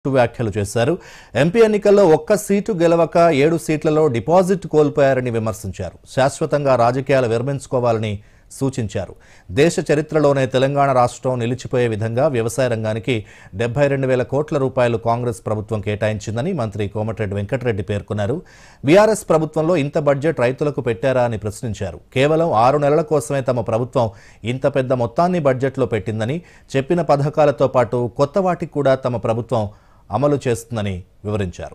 వ్యాఖ్యలు చేశారు ఎంపీ ఎన్నికల్లో ఒక్క సీటు గెలవక ఏడు సీట్లలో డిపాజిట్ కోల్పోయారని విమర్శించారు శాశ్వతంగా రాజకీయాలు విరమించుకోవాలని సూచించారు దేశ చరిత్రలోనే తెలంగాణ రాష్ట్రం నిలిచిపోయే విధంగా వ్యవసాయ రంగానికి డెబ్బై రెండు వేల కోట్ల రూపాయలు కాంగ్రెస్ ప్రభుత్వం కేటాయించిందని మంత్రి కోమటిరెడ్డి వెంకటరెడ్డి పేర్కొన్నారు బీఆర్ఎస్ ప్రభుత్వంలో ఇంత బడ్జెట్ రైతులకు పెట్టారా అని ప్రశ్నించారు కేవలం ఆరు నెలల కోసమే తమ ప్రభుత్వం ఇంత పెద్ద మొత్తాన్ని బడ్జెట్లో పెట్టిందని చెప్పిన పథకాలతో పాటు కొత్త వాటికి కూడా తమ ప్రభుత్వం అమలు చేస్తుందని వివరించారు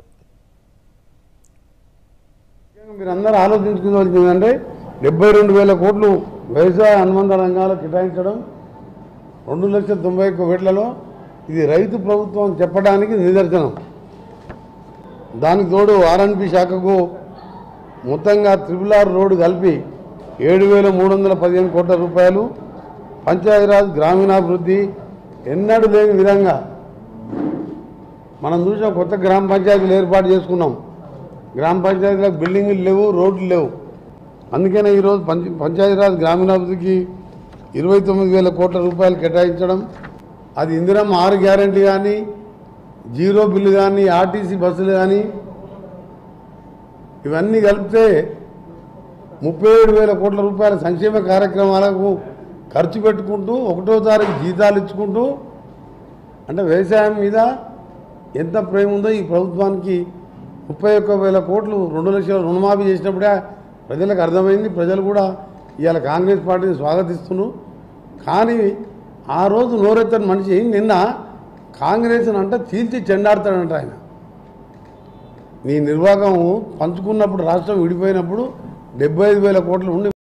మీరు అందరూ ఆలోచించుకోవాల్సింది ఏంటంటే డెబ్బై రెండు వేల కోట్లు వ్యవసాయ అనుబంధ రంగాలకు కేటాయించడం రెండు లక్షల తొంభై ఒక్క వేట్లలో ఇది రైతు ప్రభుత్వం అని చెప్పడానికి నిదర్శనం దానికి తోడు ఆర్ఎన్పి శాఖకు మొత్తంగా త్రిపుల్ ఆర్ రోడ్డు కలిపి ఏడు వేల మూడు వందల పదిహేను కోట్ల రూపాయలు పంచాయతీరాజ్ గ్రామీణాభివృద్ధి ఎన్నడూ లేని విధంగా మనం చూసాం కొత్త గ్రామ పంచాయతీలు ఏర్పాటు చేసుకున్నాం గ్రామ పంచాయతీలకు బిల్డింగులు లేవు రోడ్లు లేవు అందుకనే ఈరోజు పంచ పంచాయతీరాజ్ గ్రామీణాభివృద్ధికి ఇరవై తొమ్మిది వేల కోట్ల రూపాయలు కేటాయించడం అది ఇందిరమ్మ ఆరు గ్యారంటీ కానీ జీరో బిల్లు కానీ ఆర్టీసీ బస్సులు కానీ ఇవన్నీ కలిపితే ముప్పై ఏడు వేల కోట్ల రూపాయల సంక్షేమ కార్యక్రమాలకు ఖర్చు పెట్టుకుంటూ ఒకటో తారీఖు జీతాలు ఇచ్చుకుంటూ అంటే వ్యవసాయం మీద ఎంత ప్రేమ ఉందో ఈ ప్రభుత్వానికి ముప్పై ఒక్క వేల కోట్లు రెండు లక్షల రుణమాఫీ చేసినప్పుడే ప్రజలకు అర్థమైంది ప్రజలు కూడా ఇవాళ కాంగ్రెస్ పార్టీని స్వాగతిస్తున్నారు కానీ ఆ రోజు నోరెత్తని మనిషి నిన్న కాంగ్రెస్ అంటే తీర్చి చెండాడతాడంట ఆయన నీ నిర్వాహకం పంచుకున్నప్పుడు రాష్ట్రం విడిపోయినప్పుడు డెబ్బై ఐదు వేల కోట్లు ఉండి